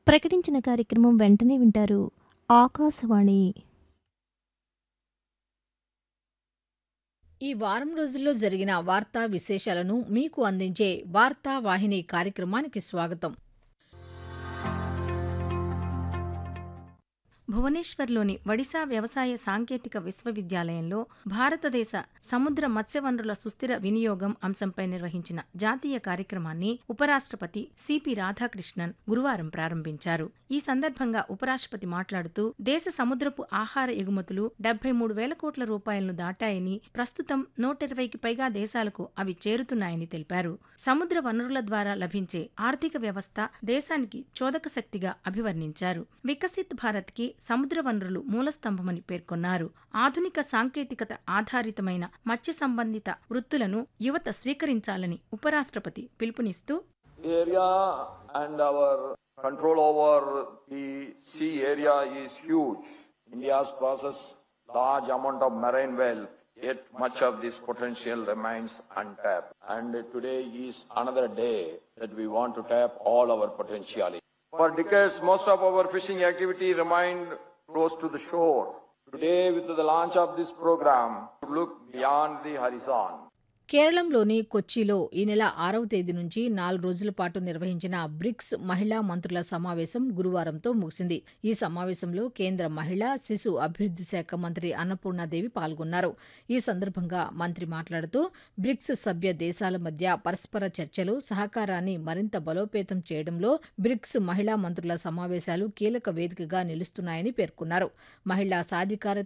ప్రకటించిన కార్యక్రమం వెంటనే వింటారు ఆకాశవాణి ఈ వారం రోజుల్లో జరిగిన వార్తా విశేషాలను మీకు అందించే వార్తా వాహిని కార్యక్రమానికి స్వాగతం భువనేశ్వర్లోని ఒడిశా వ్యవసాయ సాంకేతిక విశ్వవిద్యాలయంలో భారతదేశ సముద్ర మత్స్య వనరుల సుస్థిర వినియోగం అంశంపై నిర్వహించిన జాతీయ కార్యక్రమాన్ని ఉపరాష్ట్రపతి సిపి రాధాకృష్ణన్ గురువారం ప్రారంభించారు ఈ సందర్భంగా ఉపరాష్ట్రపతి మాట్లాడుతూ దేశ సముద్రపు ఆహార ఎగుమతులు డెబ్బై మూడు వేల కోట్ల రూపాయలను దాటాయని ప్రస్తుతం నూట ఇరవైకి పైగా దేశాలకు అవి చేరుతున్నాయని తెలిపారు సముద్ర వనరుల ద్వారా లభించే ఆర్థిక వ్యవస్థ దేశానికి చోదక శక్తిగా అభివర్ణించారు వికసిత్ భారత్ కి సముద్ర వనరులు మూలస్తంభమని పేర్కొన్నారు ఆధునిక సాంకేతికత ఆధారితమైన మత్స్య సంబంధిత వృత్తులను యువత స్వీకరించాలని ఉపరాష్ట్రపతి పిలుపునిస్తూ area and our control over the sea area is huge. India's possesses large amount of marine wealth, yet much of this potential remains untapped. And today is another day that we want to tap all our potential. For decades, most of our fishing activity remained close to the shore. Today, with the launch of this program, we look beyond the horizon. కేరళంలోని కొచ్చిలో ఈ నెల ఆరవ తేదీ నుంచి నాలుగు రోజుల పాటు నిర్వహించిన bricks మహిళా మంత్రుల సమావేశం గురువారంతో ముగిసింది ఈ సమావేశంలో కేంద్ర మహిళా శిశు అభివృద్ధి శాఖ మంత్రి అన్నపూర్ణాదేవి పాల్గొన్నారు ఈ సందర్భంగా మంత్రి మాట్లాడుతూ బ్రిక్స్ సభ్య దేశాల మధ్య పరస్పర చర్చలు సహకారాన్ని మరింత బలోపేతం చేయడంలో బ్రిక్స్ మహిళా మంత్రుల సమావేశాలు కీలక వేదికగా నిలుస్తున్నాయని పేర్కొన్నారు మహిళా సాధికారత